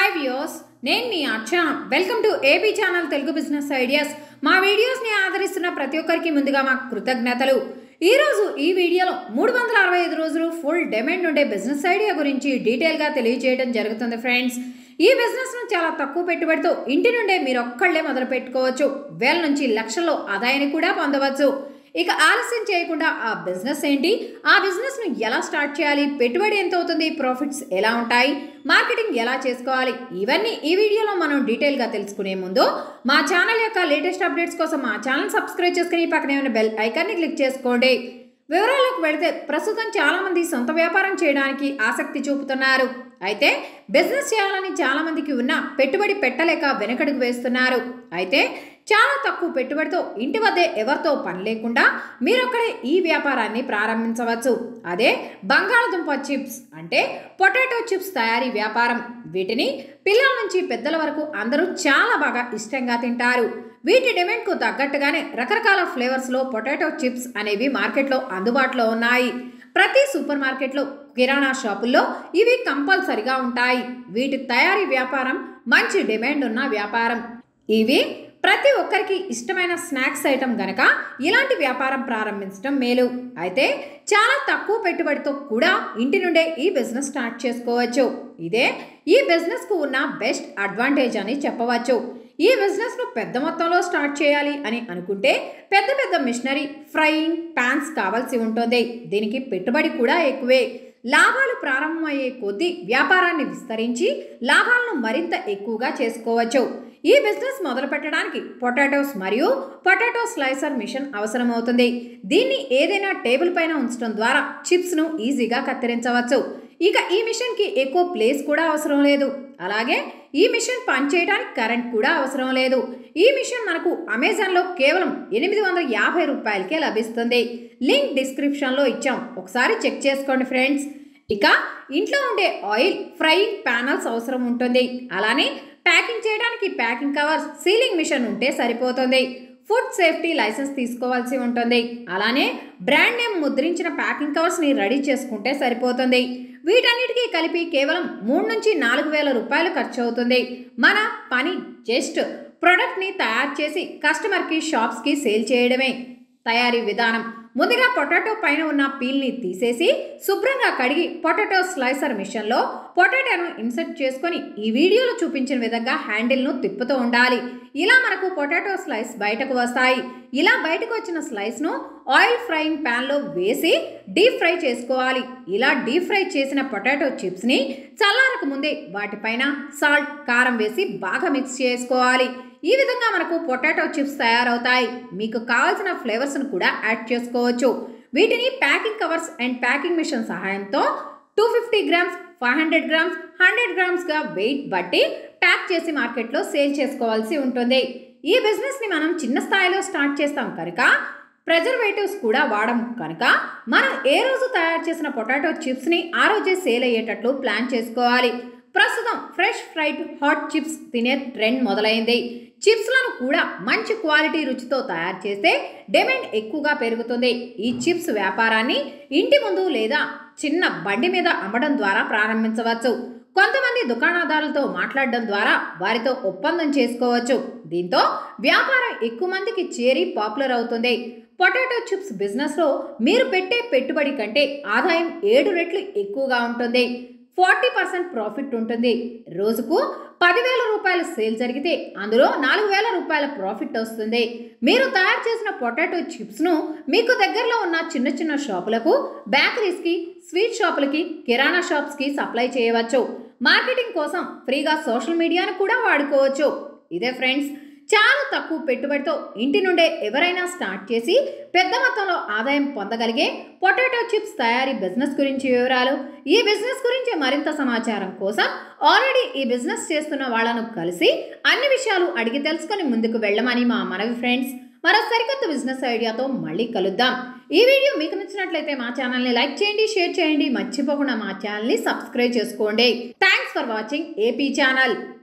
hi views నేను మీ Archa welcome to AP channel Telugu business ideas మా వీడియోస్ని ఆదరిస్తున్న ప్రతి ఒక్కరికి ముందుగా మా కృతజ్ఞతలు ఈరోజు ఈ వీడియోలో మూడు వందల అరవై ఐదు రోజులు ఫుల్ డిమాండ్ ఉండే బిజినెస్ ఐడియా గురించి డీటెయిల్గా తెలియజేయడం జరుగుతుంది ఫ్రెండ్స్ ఈ బిజినెస్ను చాలా తక్కువ పెట్టుబడితో ఇంటి నుండే మీరు ఒక్కళ్ళే మొదలు పెట్టుకోవచ్చు వేల నుంచి లక్షల్లో ఆదాయాన్ని కూడా పొందవచ్చు ఇక ఆలస్యం చేయకుండా ఆ బిజినెస్ ఏంటి ఆ బిజినెస్ను ఎలా స్టార్ట్ చేయాలి పెట్టుబడి ఎంత అవుతుంది ప్రాఫిట్స్ ఎలా ఉంటాయి మార్కెటింగ్ ఎలా చేసుకోవాలి ఇవన్నీ ఈ వీడియోలో మనం డీటెయిల్గా తెలుసుకునే ముందు మా ఛానల్ యొక్క లేటెస్ట్ అప్డేట్స్ కోసం మా ఛానల్ సబ్స్క్రైబ్ చేసుకుని పక్కనే ఉన్న బెల్ ఐకాన్ని క్లిక్ చేసుకోండి వివరాల్లోకి వెళితే ప్రస్తుతం చాలామంది సొంత వ్యాపారం చేయడానికి ఆసక్తి చూపుతున్నారు అయితే బిజినెస్ చేయాలని చాలామందికి ఉన్న పెట్టుబడి పెట్టలేక వెనకడుగు వేస్తున్నారు అయితే చాలా తక్కువ పెట్టుబడితో ఇంటి వద్దే ఎవరితో పని లేకుండా మీరొక్కడే ఈ వ్యాపారాన్ని ప్రారంభించవచ్చు అదే బంగాళదుంప చిప్స్ అంటే పొటాటో చిప్స్ తయారీ వ్యాపారం వీటిని పిల్లల నుంచి పెద్దల వరకు అందరూ చాలా బాగా ఇష్టంగా తింటారు వీటి డిమాండ్కు తగ్గట్టుగానే రకరకాల ఫ్లేవర్స్లో పొటాటో చిప్స్ అనేవి మార్కెట్లో అందుబాటులో ఉన్నాయి ప్రతి సూపర్ మార్కెట్లో కిరాణా షాపుల్లో ఇవి కంపల్సరిగా ఉంటాయి వీటి తయారీ వ్యాపారం మంచి డిమాండ్ ఉన్న వ్యాపారం ఇవి ప్రతి ఒక్కరికి ఇష్టమైన స్నాక్స్ ఐటమ్ గనక ఇలాంటి వ్యాపారం ప్రారంభించడం మేలు అయితే చాలా తక్కువ పెట్టుబడితో కూడా ఇంటి నుండే ఈ బిజినెస్ స్టార్ట్ చేసుకోవచ్చు ఇదే ఈ బిజినెస్కు ఉన్న బెస్ట్ అడ్వాంటేజ్ అని చెప్పవచ్చు ఈ బిజినెస్ను పెద్ద మొత్తంలో స్టార్ట్ చేయాలి అని అనుకుంటే పెద్ద పెద్ద మిషనరీ ఫ్రైయింగ్ ప్యాన్స్ కావాల్సి ఉంటుంది దీనికి పెట్టుబడి కూడా ఎక్కువే లాభాలు ప్రారంభమయ్యే కొద్దీ వ్యాపారాన్ని విస్తరించి లాభాలను మరింత ఎక్కువగా చేసుకోవచ్చు ఈ బిజినెస్ మొదలు పెట్టడానికి పొటాటోస్ మరియు పొటాటో స్లైసర్ మిషన్ అవసరమవుతుంది దీన్ని ఏదైనా టేబుల్ పైన ఉంచడం ద్వారా చిప్స్ను ఈజీగా కత్తిరించవచ్చు ఇక ఈ మిషన్కి ఎక్కువ ప్లేస్ కూడా అవసరం లేదు అలాగే ఈ మిషన్ పనిచేయడానికి కరెంట్ కూడా అవసరం లేదు ఈ మిషన్ మనకు అమెజాన్లో కేవలం ఎనిమిది వందల యాభై రూపాయలకే లభిస్తుంది లింక్ డిస్క్రిప్షన్లో ఇచ్చాం ఒకసారి చెక్ చేసుకోండి ఫ్రెండ్స్ ఇక ఇంట్లో ఉండే ఆయిల్ ఫ్రైయింగ్ ప్యానల్స్ అవసరం ఉంటుంది అలానే ప్యాకింగ్ చేయడానికి ప్యాకింగ్ కవర్స్ సీలింగ్ మిషన్ ఉంటే సరిపోతుంది ఫుడ్ సేఫ్టీ లైసెన్స్ తీసుకోవాల్సి ఉంటుంది అలానే బ్రాండ్ నేమ్ ముద్రించిన ప్యాకింగ్ కవర్స్ని రెడీ చేసుకుంటే సరిపోతుంది వీటన్నిటికీ కలిపి కేవలం మూడు నుంచి నాలుగు వేల రూపాయలు ఖర్చు అవుతుంది మన పని జస్ట్ ప్రొడక్ట్ని తయారు చేసి కస్టమర్కి షాప్స్కి సేల్ చేయడమే తయారీ విధానం ముందుగా పొటాటో పైన ఉన్న పీల్ని తీసేసి శుభ్రంగా కడిగి పొటాటో స్లైసర్ మిషన్లో పొటాటోను ఇన్సర్ట్ చేసుకొని ఈ వీడియోలో చూపించిన విధంగా హ్యాండిల్ను తిప్పుతూ ఉండాలి ఇలా మనకు పొటాటో స్లైస్ బయటకు వస్తాయి ఇలా బయటకు వచ్చిన స్లైస్ను ఆయిల్ ఫ్రైయింగ్ ప్యాన్లో వేసి డీప్ ఫ్రై చేసుకోవాలి ఇలా డీప్ ఫ్రై చేసిన పొటాటో చిప్స్ని చల్లారక ముందే వాటిపైన సాల్ట్ కారం వేసి బాగా మిక్స్ చేసుకోవాలి ఈ విధంగా మనకు పొటాటో చిప్స్ తయారవుతాయి మీకు కావాల్సిన ఫ్లేవర్స్ను కూడా యాడ్ చేసుకోవచ్చు వీటిని packing covers and packing machine సహాయంతో two fifty grams five hundred grams hundred గ్రామ్స్గా వెయిట్ బట్టి ప్యాక్ చేసి మార్కెట్లో సేల్ చేసుకోవాల్సి ఉంటుంది ఈ బిజినెస్ని మనం చిన్న స్థాయిలో స్టార్ట్ చేస్తాం కనుక ప్రెజర్వేటివ్స్ కూడా వాడము కనుక మనం ఏ రోజు తయారు చేసిన పొటాటో చిప్స్ని ఆ రోజే సేల్ అయ్యేటట్లు ప్లాన్ చేసుకోవాలి ప్రస్తుతం ఫ్రెష్ ఫ్రైడ్ హాట్ చిప్స్ తినే ట్రెండ్ మొదలైంది చిప్స్లను కూడా మంచి క్వాలిటీ రుచితో తయారు చేస్తే డిమాండ్ ఎక్కువగా పెరుగుతుంది ఈ చిప్స్ వ్యాపారాన్ని ఇంటి ముందు లేదా చిన్న బండి మీద అమ్మడం ద్వారా ప్రారంభించవచ్చు కొంతమంది దుకాణదారులతో మాట్లాడడం ద్వారా వారితో ఒప్పందం చేసుకోవచ్చు దీంతో వ్యాపారం ఎక్కువ మందికి చేరి పాపులర్ అవుతుంది పొటాటో చిప్స్ బిజినెస్లో మీరు పెట్టే పెట్టుబడి కంటే ఆదాయం ఏడు రెట్లు ఎక్కువగా ఉంటుంది ఫార్టీ పర్సెంట్ ప్రాఫిట్ ఉంటుంది రోజుకు పదివేల రూపాయల సేల్ జరిగితే అందులో నాలుగు వేల రూపాయల ప్రాఫిట్ వస్తుంది మీరు తయారు చేసిన పొటాటో చిప్స్ను మీకు దగ్గరలో ఉన్న చిన్న చిన్న షాపులకు బేకరీస్కి స్వీట్ షాపులకి కిరాణా షాప్స్కి సప్లై చేయవచ్చు మార్కెటింగ్ కోసం ఫ్రీగా సోషల్ మీడియాను కూడా వాడుకోవచ్చు ఇదే ఫ్రెండ్స్ చాలా తక్కువ పెట్టుబడితో ఇంటి నుండే ఎవరైనా స్టార్ట్ చేసి పెద్ద మొత్తంలో ఆదాయం పొందగలిగే పొటాటో చిప్స్ తయారీ బిజినెస్ గురించి వివరాలు ఈ బిజినెస్ గురించి మరింత సమాచారం కోసం ఆల్రెడీ ఈ బిజినెస్ చేస్తున్న వాళ్ళను కలిసి అన్ని విషయాలు అడిగి తెలుసుకొని ముందుకు వెళ్ళమని మా మనవి ఫ్రెండ్స్ మరో సరికొత్త బిజినెస్ ఐడియాతో మళ్ళీ కలుద్దాం ఈ వీడియో మీకు నచ్చినట్లయితే మా ఛానల్ని లైక్ చేయండి షేర్ చేయండి మర్చిపోకుండా మా ఛానల్ని సబ్స్క్రైబ్ చేసుకోండి thanks for watching AP channel